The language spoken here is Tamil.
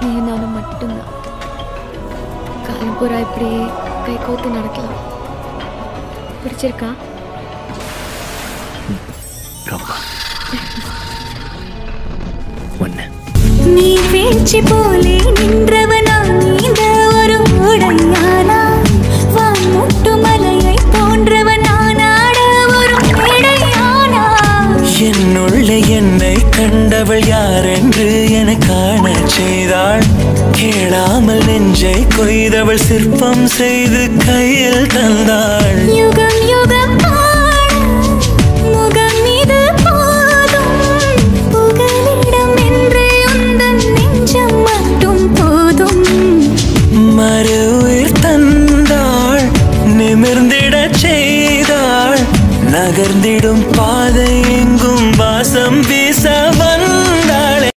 நீ நானும் மட்டும்தான் காலம் பூரா இப்படியே கை கோத்து நடக்கலாம் பிடிச்சிருக்கா ரொம்ப ஒன்று நீ பேச்சு போலே நின்றவனா நீந்த ஒரு உடையானா வான் முட்டு மலையை போன்றவனானாட ஒரு மேடையானா என்னுள்ளே என்னை கண்டவள் யாரென்று என காணச் செய்தாள் கேளாமல் நெஞ்சை கொய்தவள் சிற்பம் செய்து கையில் தந்தாள் யுகம் யுக